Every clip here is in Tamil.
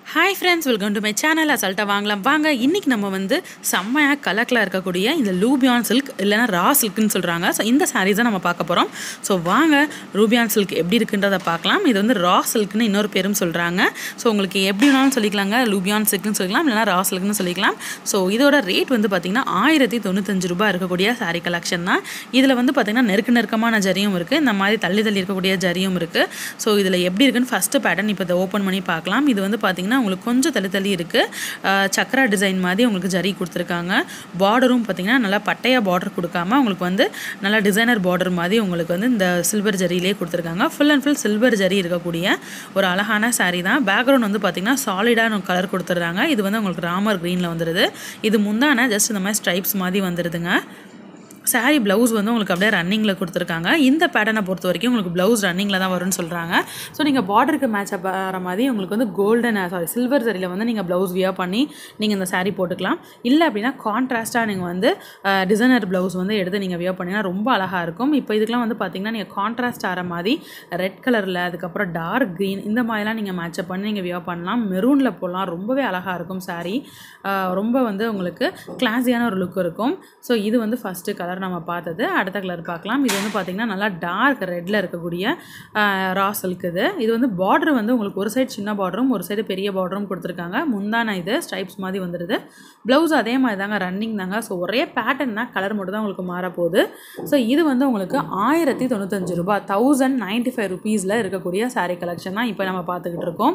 hi friends welcome to my channel அசல்ட்டாக வாங்கலாம் வாங்க இன்றைக்கி நம்ம வந்து செம்மையாக கலக்கில் இருக்கக்கூடிய இந்த லூபியான் சில்க் இல்லைனா ரா சில்க்னு சொல்கிறாங்க ஸோ இந்த சாரீஸ் தான் நம்ம பார்க்க போகிறோம் ஸோ வாங்க ரூபியான் சில்க் எப்படி இருக்குன்றதை பார்க்கலாம் இது வந்து ரா சில்க்னு இன்னொரு பேரும் சொல்கிறாங்க ஸோ உங்களுக்கு எப்படி வேணாலும் சொல்லிக்கலாங்க லூபியான் சில்க்னு சொல்லிக்கலாம் இல்லைனா ரா சில்க்னு சொல்லிக்கலாம் ஸோ இதோட ரேட் வந்து பார்த்திங்கன்னா ஆயிரத்தி தொண்ணூத்தஞ்சு ரூபாய் இருக்கக்கூடிய சாரீ கலெக்ஷன் தான் இதில் வந்து பார்த்திங்கன்னா நெருக்க நெருக்கமான ஜரியும் இருக்குது இந்த மாதிரி தள்ளி தள்ளி இருக்கக்கூடிய ஜரியும் இருக்குது ஸோ இதில் எப்படி இருக்குன்னு ஃபஸ்ட்டு பேட்டர்ன் இப்போ இதை ஓப்பன் பண்ணி பார்க்கலாம் இது வந்து பார்த்திங்கன்னா உங்களுக்கு கொஞ்சம் தள்ளி தள்ளி இருக்குது சக்கரா டிசைன் மாதிரி உங்களுக்கு ஜரி கொடுத்துருக்காங்க பார்டரும் பார்த்திங்கன்னா நல்லா பட்டையாக பார்டர் கொடுக்காம உங்களுக்கு வந்து நல்லா டிசைனர் பார்டர் மாதிரி உங்களுக்கு வந்து இந்த சில்வர் ஜரியிலே கொடுத்துருக்காங்க full and full silver zari இருக்கக்கூடிய ஒரு அழகான saree தான் பேக்ரவுண்ட் வந்து பார்த்திங்கன்னா சாலிடான கலர் கொடுத்துட்றாங்க இது வந்து உங்களுக்கு ராமர் க்ரீனில் வந்துடுது இது முந்தான ஜஸ்ட் இந்த மாதிரி ஸ்ட்ரைப்ஸ் மாதிரி வந்துடுதுங்க saree ப்ளவுஸ் வந்து உங்களுக்கு அப்படியே ரன்னிங்கில் கொடுத்துருக்காங்க இந்த பேட்டர்னை பொறுத்த வரைக்கும் உங்களுக்கு ப்ளவுஸ் ரன்னிங்கில் தான் வரும்னு சொல்கிறாங்க ஸோ நீங்கள் பார்டருக்கு மேட்ச் ஆகிற மாதிரி உங்களுக்கு வந்து கோல்டன் சாரி சில்வர் சரியில் வந்து நீங்கள் ப்ளவுஸ் வியர் பண்ணி நீங்கள் இந்த saree போட்டுக்கலாம் இல்லை அப்படின்னா கான்ட்ராஸ்ட்டாக நீங்கள் வந்து டிசைனர் ப்ளவுஸ் வந்து எடுத்து நீங்கள் வியர் பண்ணிங்கன்னா ரொம்ப அழகாக இருக்கும் இப்போ இதுக்கெலாம் வந்து பார்த்தீங்கன்னா நீங்கள் கான்ட்ராஸ்ட் ஆகிற மாதிரி ரெட் கலரில் அதுக்கப்புறம் டார்க் க்ரீன் இந்த மாதிரிலாம் நீங்கள் மேட்சப் பண்ணி நீங்கள் வியர் பண்ணலாம் மெரூனில் போடலாம் ரொம்பவே அழகாக இருக்கும் saree ஆஹ் ரொம்ப வந்து உங்களுக்கு கிளாஸியான ஒரு லுக் இருக்கும் ஸோ இது வந்து ஃபஸ்ட்டு கலர் நம்ம பார்த்தது அடுத்த கலர் பார்க்கலாம் இது வந்து பார்த்திங்கன்னா நல்லா டார்க் ரெட்டில் இருக்கக்கூடிய ரா சில்க் இது இது வந்து பார்டர் வந்து உங்களுக்கு ஒரு சைடு சின்ன பார்டரும் ஒரு சைடு பெரிய பார்டரும் கொடுத்துருக்காங்க முந்தான இது ஸ்ட்ரைப்ஸ் மாதிரி வந்துடுது ப்ளவுஸ் அதே மாதிரி தாங்க ரன்னிங் தாங்க ஸோ ஒரே பேட்டர்ன் தான் கலர் மட்டும் தான் உங்களுக்கு மாறப்போகுது ஸோ இது வந்து உங்களுக்கு ஆயிரத்தி தொண்ணூத்தஞ்சு ரூபாய் தௌசண்ட் நைன்ட்டி ஃபைவ் ருபீஸில் இருக்கக்கூடிய saree கலெக்ஷன் தான் இப்போ நம்ம பார்த்துக்கிட்டு இருக்கோம்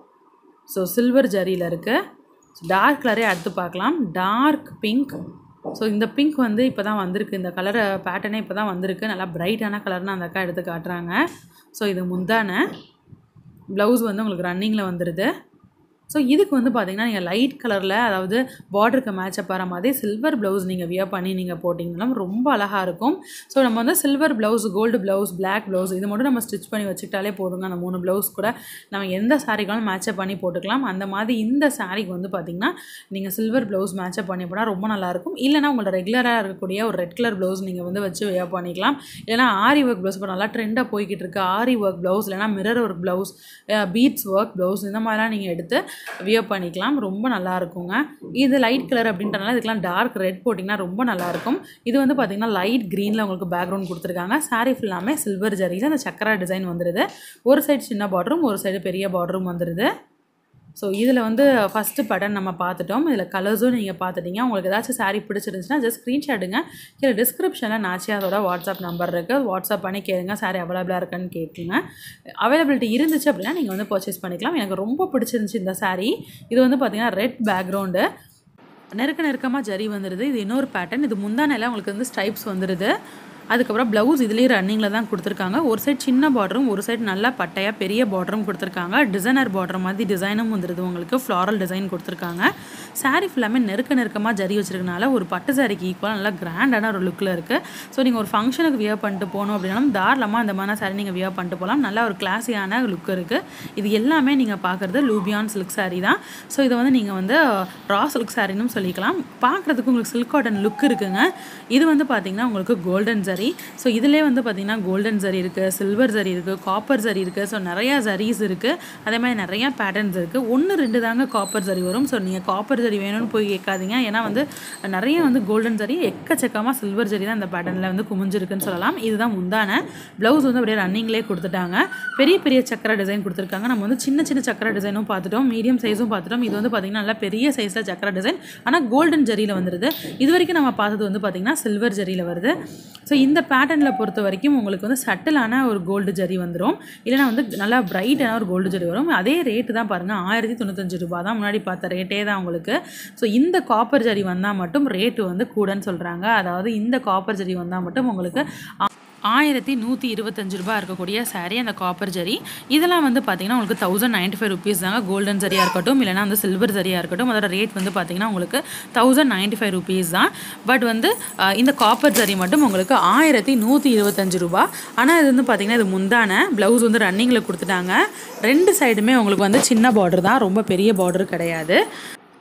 ஸோ சில்வர் ஜரியில் இருக்குது டார்க் கலரே அடுத்து பார்க்கலாம் டார்க் பிங்க் ஸோ இந்த பிங்க் வந்து இப்போ தான் வந்திருக்கு இந்த கலர் பேட்டர்னே இப்போ தான் வந்திருக்கு நல்லா பிரைட்டான கலர்னு அந்த அக்கா எடுத்து காட்டுறாங்க ஸோ இது முந்தான ப்ளவுஸ் வந்து உங்களுக்கு ரன்னிங்கில் வந்துடுது ஸோ இதுக்கு வந்து பார்த்தீங்கன்னா நீங்கள் லைட் கலரில் அதாவது பார்டருக்கு மேட்சப் ஆகிற மாதிரி சில்வர் ப்ளவுஸ் நீங்கள் வியர் பண்ணி நீங்கள் போட்டிங்கனாலும் ரொம்ப அழகாக இருக்கும் ஸோ நம்ம வந்து silver blouse gold blouse black blouse இது மட்டும் நம்ம ஸ்டிச் பண்ணி வச்சுக்கிட்டாலே போதுங்க அந்த மூணு ப்ளவுஸ் கூட நம்ம எந்த சாரீக்காலும் மேட்சப் பண்ணி போட்டுக்கலாம் அந்த மாதிரி இந்த சாரீக்கு வந்து பார்த்திங்கன்னா நீங்கள் சில்வர் ப்ளவுஸ் மேட்சப் பண்ணி போனால் ரொம்ப நல்லாயிருக்கும் இல்லைனா உங்களோட ரெகுலராக இருக்கக்கூடிய ஒரு ரெட் கலர் ப்ளவுஸ் நீங்கள் வந்து வச்சு வியர் பண்ணிக்கலாம் இல்லைனா ஆரி ஒர்க் ப்ளவுஸ் இப்போ நல்லா ட்ரெண்டாக போய்கிட்டு இருக்கு ஆரி ஒர்க் ப்ளவுஸ் இல்லைனா mirror work blouse beads work blouse இந்த மாதிரிலாம் நீங்கள் எடுத்து வியர் பண்ணிக்கலாம் ரொம்ப நல்லா இருக்குங்க இது லைட் கலர் அப்படின்றனால இதுக்கெலாம் டார்க் ரெட் போட்டிங்கன்னா ரொம்ப நல்லாயிருக்கும் இது வந்து பார்த்திங்கன்னா லைட் க்ரீனில் உங்களுக்கு பேக்ரவுண்ட் கொடுத்துருக்காங்க சாரீ ஃபுல்லாமே சில்வர் ஜரியில் அந்த சக்கரா டிசைன் வந்துடுது ஒரு சைடு சின்ன பார்டரும் ஒரு சைடு பெரிய பார்டரும் வந்துடுது ஸோ இதில் வந்து ஃபஸ்ட்டு பட்டன் நம்ம பார்த்துட்டோம் இதில் கலர்ஸும் நீங்கள் பார்த்துட்டீங்க உங்களுக்கு ஏதாச்சும் saree பிடிச்சிருந்துச்சுன்னா ஜஸ்ட் ஸ்க்ரீன்ஷாட்டுங்க கீழே டிஸ்கிரிப்ஷனில் நாச்சியாதோட வாட்ஸ்அப் நம்பர் இருக்குது வாட்ஸ்அப் பண்ணி கேளுங்க saree அவைலபிளாக இருக்கான்னு கேட்டுங்க அவைலபிலிட்டி இருந்துச்சு அப்படின்னா நீங்கள் வந்து பர்ச்சேஸ் பண்ணிக்கலாம் எனக்கு ரொம்ப பிடிச்சிருந்துச்சு இந்த saree இது வந்து பார்த்திங்கன்னா ரெட் பேக்ரவுண்டு நெருக்க நெருக்கமாக ஜரி வந்துடுது இது இன்னொரு பேட்டர்ன் இது முந்தானையில் உங்களுக்கு வந்து ஸ்ட்ரைப்ஸ் வந்துடுது அதுக்கப்புறம் ப்ளவுஸ் இதுலேயே ரன்னிங்கில் தான் கொடுத்துருக்காங்க ஒரு சைடு சின்ன பார்டரும் ஒரு சைடு நல்லா பட்டையாக பெரிய பார்டரும் கொடுத்துருக்காங்க டிசைனர் பார்டர் மாதிரி டிசைனும் வந்துடுது உங்களுக்கு ஃப்ளாரல் டிசைன் கொடுத்துருக்காங்க saree ஃபுல்லாமே நெருக்க நெருக்கமாக ஜரி வச்சிருக்கனால ஒரு பட்டு சாரிக்கு ஈக்குவலாக நல்லா கிராண்டான ஒரு லுக்கில் இருக்குது ஸோ நீங்கள் ஒரு ஃபங்க்ஷனுக்கு வியர் பண்ணிட்டு போகணும் அப்படின்னாலும் தாராளமாக அந்த மாதிரி saree நீங்கள் வியர் பண்ணிட்டு போகலாம் நல்லா ஒரு கிளாஸியான லுக் இருக்குது இது எல்லாமே நீங்கள் பார்க்குறது லூபியான் சில்க் saree தான் ஸோ இதை வந்து நீங்கள் வந்து ரா சில்க் சாரின்னு சொல்லிக்கலாம் பார்க்குறதுக்கு உங்களுக்கு சில்க் காட்டன் லுக் இருக்குங்க இது வந்து பார்த்தீங்கன்னா உங்களுக்கு கோல்டன் ஜரி ஸோ இதிலே வந்து பார்த்தீங்கன்னா கோல்டன் ஜரி இருக்குது சில்வர் ஜரி இருக்குது காப்பர் ஜரி இருக்குது ஸோ நிறையா ஜரீஸ் இருக்குது அதே மாதிரி நிறையா பேட்டர்ன்ஸ் இருக்குது ஒன்று ரெண்டு தாங்க காப்பர் ஜரி வரும் ஸோ நீங்கள் காப்பர் ஜரி வேணும்னு போய் கேட்காதீங்க ஏன்னா வந்து நிறைய வந்து கோல்டன் ஜரி எக்கச்சக்கமாக சில்வர் ஜரி தான் இந்த பேட்டர்னில் வந்து குமிஞ்சிருக்குன்னு சொல்லலாம் இதுதான் முந்தான ப்ளவுஸ் வந்து அப்படியே ரன்னிங்லேயே கொடுத்துட்டாங்க பெரிய பெரிய சக்கர டிசைன் கொடுத்துருக்காங்க நம்ம வந்து சின்ன சின்ன சக்கர டிசைனும் பார்த்துட்டோம் மீடியம் சைஸும் பார்த்துட்டோம் இது வந்து பார்த்திங்கன்னா நல்லா பெரிய சைஸில் சக்கர டிசைன் ஆனால் கோல்டன் ஜரியில் வந்துடுது இது வரைக்கும் நம்ம பார்த்தது வந்து பார்த்திங்கன்னா சில்வர் ஜரியில் வருது ஸோ இந்த பேட்டர்னில் பொறுத்த வரைக்கும் உங்களுக்கு வந்து சட்டிலான ஒரு கோல்டு ஜரி வந்துடும் இல்லைனா வந்து நல்லா பிரைட்டான ஒரு கோல்டு ஜரி வரும் அதே ரேட்டு தான் பாருங்கள் ஆயிரத்தி தொண்ணூத்தஞ்சு ரூபா தான் முன்னாடி பார்த்த ரேட்டே தான் உங்களுக்கு ஸோ இந்த காப்பர் ஜரி வந்தால் மட்டும் ரேட்டு வந்து கூடன்னு சொல்கிறாங்க அதாவது இந்த காப்பர் ஜரி வந்தால் மட்டும் உங்களுக்கு ஆயிரத்தி நூற்றி இருபத்தஞ்சு ரூபாய் இருக்கக்கூடிய saree அந்த காப்பர் ஜரி இதெல்லாம் வந்து பார்த்தீங்கன்னா உங்களுக்கு தௌசண்ட் நைன்ட்டி ஃபைவ் ருபீஸ் தாங்க கோல்டன் ஜரியாக இருக்கட்டும் இல்லைனா வந்து சில்வர் ஜரியாக இருக்கட்டும் அதோட ரேட் வந்து பார்த்தீங்கன்னா உங்களுக்கு தௌசண்ட் நைன்ட்டி ஃபைவ் ருபீஸ் தான் பட் வந்து அஹ், இந்த காப்பர் ஜரி மட்டும் உங்களுக்கு ஆயிரத்தி நூற்றி இருபத்தஞ்சு ரூபா ஆனால் இது வந்து பார்த்தீங்கன்னா இது முந்தான ப்ளவுஸ் வந்து ரன்னிங்கில் கொடுத்துட்டாங்க ரெண்டு சைடுமே உங்களுக்கு வந்து சின்ன பார்டர் தான் ரொம்ப பெரிய பார்டர் கிடையாது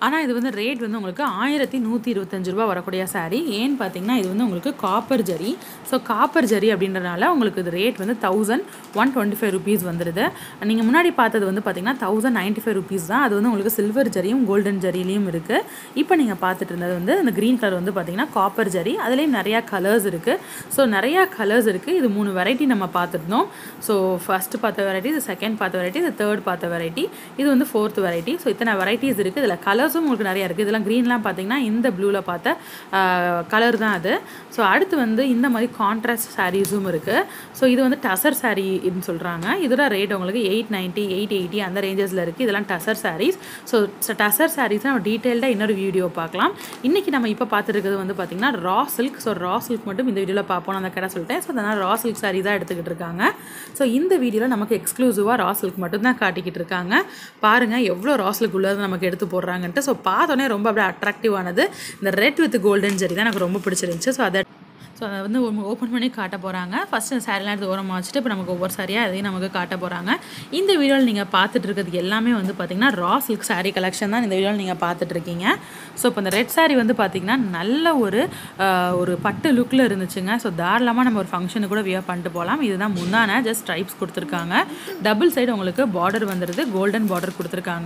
ஆனால் இது வந்து ரேட் வந்து உங்களுக்கு ஆயிரத்தி நூற்றி இருபத்தஞ்சு ரூபா வரக்கூடிய saree ஏன்னு பார்த்தீங்கன்னா இது வந்து உங்களுக்கு copper zari so copper zari அப்படின்றனால உங்களுக்கு இது ரேட் வந்து thousand one twenty five rupees வந்துடுது நீங்கள் முன்னாடி பார்த்தது வந்து பார்த்தீங்கன்னா தௌசண்ட் நைன்ட்டி ஃபைவ் ருபீஸ் தான் அது வந்து உங்களுக்கு சில்வர் ஜரியும் கோல்டன் ஜரிலையும் இருக்குது இப்போ நீங்கள் பார்த்துட்டு இருந்தது வந்து இந்த க்ரீன் கலர் வந்து பார்த்தீங்கன்னா காப்பர் ஜரி அதுலேயும் நிறையா கலர்ஸ் இருக்குது ஸோ நிறையா கலர்ஸ் இருக்குது இது மூணு வெரைட்டி நம்ம பார்த்துருந்தோம் ஸோ ஃபஸ்ட்டு பார்த்த வெரைட்டி இது செகண்ட் பார்த்த வெரைட்டி இது தேர்ட் பார்த்த வெரைட்டி இது வந்து ஃபோர்த் வெரைட்டி ஸோ இத்தனை வெரைட்டிஸ் இருக்குது இதில் கலர்ஸும் உங்களுக்கு நிறையா இருக்குது இதெல்லாம் க்ரீன்லாம் பார்த்தீங்கன்னா இந்த ப்ளூவில் பார்த்த கலர் தான் அது ஸோ அடுத்து வந்து இந்த மாதிரி கான்ட்ராஸ்ட் சாரீஸும் இருக்குது ஸோ இது வந்து டசர் சாரீன்னு சொல்கிறாங்க இதோட ரேட் உங்களுக்கு எயிட் நைன்ட்டி எயிட் எயிட்டி அந்த ரேஞ்சஸில் இருக்குது இதெல்லாம் டசர் சாரீஸ் ஸோ டசர் சாரீஸ் நம்ம டீட்டெயில்டாக இன்னொரு வீடியோ பார்க்கலாம் இன்றைக்கி நம்ம இப்போ பார்த்துருக்கிறது வந்து பார்த்திங்கன்னா raw silk so raw silk மட்டும் இந்த வீடியோவில் பார்ப்போம் அந்த கடை சொல்லிட்டேன் ஸோ அதனால் ரா சில்க் சாரீ தான் எடுத்துக்கிட்டு இருக்காங்க ஸோ இந்த வீடியோவில் நமக்கு எக்ஸ்க்ளூசிவாக ரா சில்க் மட்டும்தான் காட்டிக்கிட்டு இருக்காங்க பாருங்கள் எவ்வளோ ரா சில்க் உள்ளது நமக்கு எடுத்து போடுறாங்கன்ட்டு ஸோ பார்த்தோன்னே ரொம்ப அப்படியே அட்ராக்டிவானது இந்த ரெட் வித் கோல்டன் ஜரி தான் எனக்கு ரொம்ப பிடிச்சிருந்துச்சு ஸோ அதை ஸோ அதை வந்து ஓப்பன் பண்ணி காட்ட போகிறாங்க ஃபஸ்ட்டு சாரிலாம் எடுத்து ஓரமாக வச்சுட்டு இப்போ நமக்கு ஒவ்வொரு சாரியாக அதையும் நமக்கு காட்ட போகிறாங்க இந்த வீடியோவில் நீங்கள் பார்த்துட்டு இருக்கிறது எல்லாமே வந்து பார்த்திங்கன்னா ரா சில்க் saree கலெக்ஷன் தான் இந்த வீடியோவில் நீங்கள் பார்த்துட்டு இருக்கீங்க ஸோ இப்போ இந்த ரெட் saree வந்து பார்த்திங்கன்னா நல்ல ஒரு ஆஹ், ஒரு பட்டு லுக்கில் இருந்துச்சுங்க ஸோ தாராளமாக நம்ம ஒரு ஃபங்க்ஷனுக்கு கூட வியர் பண்ணிட்டு போகலாம் இதுதான் முந்தான ஜஸ்ட் ஸ்ட்ரைப்ஸ் கொடுத்துருக்காங்க டபுள் சைடு உங்களுக்கு பார்டர் வந்துடுது கோல்டன் பார்டர் கொடுத்துருக்காங்க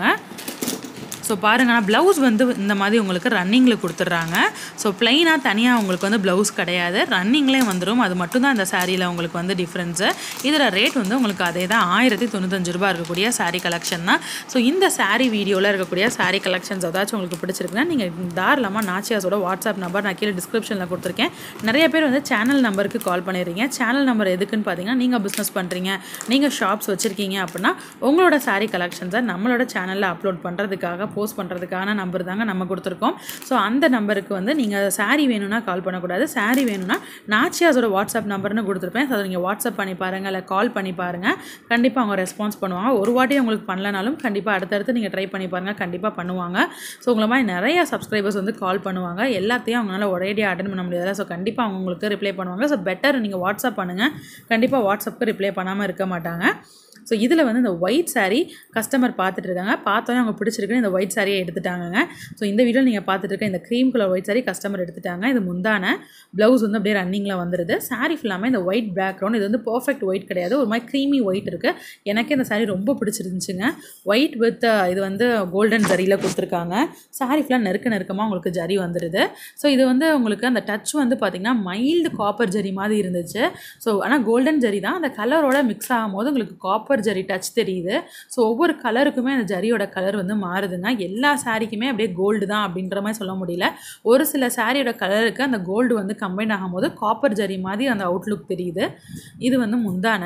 ஸோ பாருங்க ஆனால் ப்ளவுஸ் வந்து இந்த மாதிரி உங்களுக்கு ரன்னிங்கில் கொடுத்துட்றாங்க ஸோ பிளைனாக தனியாக உங்களுக்கு வந்து ப்ளவுஸ் கிடையாது ரன்னிங்லேயே வந்துடும் அது மட்டும்தான் இந்த சாரியில் உங்களுக்கு வந்து டிஃப்ரென்ஸு இதில் ரேட் வந்து உங்களுக்கு அதே தான் ஆயிரத்தி தொண்ணூத்தஞ்சு ரூபா இருக்கக்கூடிய saree கலெக்ஷன் தான் ஸோ இந்த saree வீடியோவில் இருக்கக்கூடிய saree கலெக்ஷன்ஸ் ஏதாச்சும் உங்களுக்கு பிடிச்சிருக்குன்னா நீங்கள் தாராளமாக நாச்சியாஸோட வாட்ஸ்அப் நம்பர் நான் கீழே டிஸ்கிரிப்ஷனில் கொடுத்துருக்கேன் நிறைய பேர் வந்து சேனல் நம்பருக்கு கால் பண்ணிடுறீங்க சேனல் நம்பர் எதுக்குன்னு பார்த்தீங்கன்னா நீங்கள் பிஸ்னஸ் பண்ணுறீங்க நீங்கள் ஷாப்ஸ் வச்சுருக்கீங்க அப்படின்னா உங்களோட saree கலெக்ஷன்ஸை நம்மளோட சேனலில் அப்லோட் பண்ணுறதுக்காக போஸ்ட் பண்ணுறதுக்கான நம்பர் தாங்க நம்ம கொடுத்துருக்கோம் ஸோ அந்த நம்பருக்கு வந்து நீங்கள் saree வேணும்னா கால் பண்ணக்கூடாது saree வேணும்னா நாச்சியாஸோட வாட்ஸ்அப் நம்பர்னு கொடுத்துருப்பேன் ஸோ அதை நீங்கள் வாட்ஸ்அப் பண்ணி பாருங்கள் இல்லை கால் பண்ணி பாருங்கள் கண்டிப்பாக அவங்க ரெஸ்பான்ஸ் பண்ணுவாங்க ஒரு வாட்டி உங்களுக்கு பண்ணலனாலும் கண்டிப்பாக அடுத்தடுத்து நீங்கள் ட்ரை பண்ணி பாருங்கள் கண்டிப்பாக பண்ணுவாங்க ஸோ உங்களை மாதிரி நிறைய சப்ஸ்கிரைபர்ஸ் வந்து கால் பண்ணுவாங்க எல்லாத்தையும் அவங்களால ஒரேடியாக அட்டன் பண்ண முடியாது ஸோ கண்டிப்பாக அவங்க உங்களுக்கு ரிப்ளை பண்ணுவாங்க ஸோ பெட்டர் நீங்கள் வாட்ஸ்அப் பண்ணுங்கள் கண்டிப்பாக வாட்ஸ்அப்புக்கு ரிப்ளை பண்ணாமல் இருக்க மாட்டாங்க ஸோ இதில் வந்து இந்த ஒயிட் saree கஸ்டமர் பார்த்துட்டு இருக்காங்க பார்த்தோன்னே அவங்க பிடிச்சிருக்குன்னு இந்த ஒயிட் சாரியை எடுத்துட்டாங்கங்க ஸோ இந்த வீடியோவில் நீங்கள் பார்த்துட்டு இருக்க இந்த cream colour white saree customer எடுத்துட்டாங்க இது முந்தான ப்ளவுஸ் வந்து அப்படியே ரன்னிங்கில் வந்துடுது saree ஃபுல்லாமே இந்த ஒயிட் பேக்ரவுண்ட் இது வந்து பர்ஃபெக்ட் ஒயிட் கிடையாது ஒரு மாதிரி க்ரீமி ஒயிட் இருக்குது எனக்கு இந்த saree ரொம்ப பிடிச்சிருந்துச்சுங்க ஒயிட் வித் இது வந்து கோல்டன் ஜரியில் கொடுத்துருக்காங்க saree ஃபுல்லாக நெருக்க நெருக்கமாக உங்களுக்கு ஜரி வந்துடுது ஸோ இது வந்து உங்களுக்கு அந்த டச் வந்து பார்த்திங்கன்னா மைல்டு காப்பர் ஜரி மாதிரி இருந்துச்சு ஸோ ஆனால் கோல்டன் ஜரி தான் அந்த கலரோட மிக்ஸ் ஆகும்போது உங்களுக்கு காப்பர் ஜரி டச் தெரியுது ஸோ ஒவ்வொரு கலருக்குமே அந்த ஜரியோட கலர் வந்து மாறுதுங்க எல்லா சாரிக்குமே அப்படியே கோல்டு தான் அப்படின்ற மாதிரி சொல்ல முடியல ஒரு சில சாரியோட கலருக்கு அந்த கோல்டு வந்து கம்பைன் ஆகும்போது காப்பர் ஜரி மாதிரி அந்த அவுட்லுக் தெரியுது இது வந்து முந்தான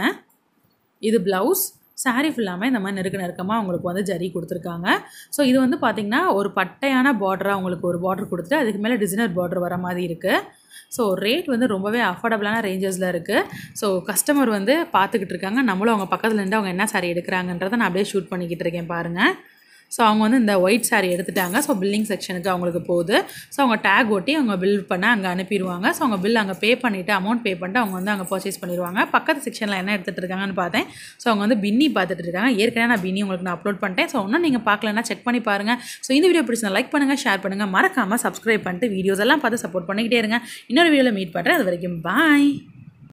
இது ப்ளவுஸ் saree ஃபுல்லாமே இந்த மாதிரி நெருக்க நெருக்கமாக உங்களுக்கு வந்து ஜரி கொடுத்துருக்காங்க ஸோ இது வந்து பார்த்திங்கன்னா ஒரு பட்டையான பார்டராக உங்களுக்கு ஒரு பார்டர் கொடுத்துட்டு அதுக்கு மேலே டிசைனர் பார்டர் வர மாதிரி இருக்குது ஸோ ரேட் வந்து ரொம்பவே அஃபோர்டபுளான ரேஞ்சஸில் இருக்குது ஸோ கஸ்டமர் வந்து பார்த்துக்கிட்டு இருக்காங்க நம்மளும் அவங்க பக்கத்தில் இருந்து அவங்க என்ன saree எடுக்கிறாங்கன்றதை நான் அப்படியே ஷூட் பண்ணிக்கிட்டு இருக்கேன் பாருங்கள் ஸோ அவங்க வந்து இந்த ஒயிட் saree எடுத்துட்டாங்க ஸோ பில்லிங் செக்ஷனுக்கு அவங்களுக்கு போகுது ஸோ அவங்க டேக் ஒட்டி அவங்க பில் பண்ண அங்கே அனுப்பிடுவாங்க ஸோ அவங்க பில் அங்கே பே பண்ணிவிட்டு அமௌண்ட் பே பண்ணிட்டு அவங்க வந்து அங்கே பர்ச்சேஸ் பண்ணிடுவாங்க பக்கத்து செக்ஷனில் என்ன எடுத்துகிட்டு இருக்காங்கன்னு பார்த்தேன் ஸோ அவங்க வந்து பின்னி பார்த்துட்டு இருக்காங்க ஏற்கனவே நான் பின்னி உங்களுக்கு நான் அப்லோட் பண்ணிட்டேன் ஸோ இன்னும் நீங்கள் பார்க்கலன்னா செக் பண்ணி பாருங்கள் ஸோ இந்த வீடியோ பிடிச்சா லைக் பண்ணுங்கள் ஷேர் பண்ணுங்கள் மறக்காமல் சப்ஸ்கிரைப் பண்ணிட்டு வீடியோஸ் எல்லாம் பார்த்து சப்போர்ட் பண்ணிக்கிட்டே இருங்க இன்னொரு வீடியோவில் மீட் பண்ணுறேன் அது வரைக்கும் பாய்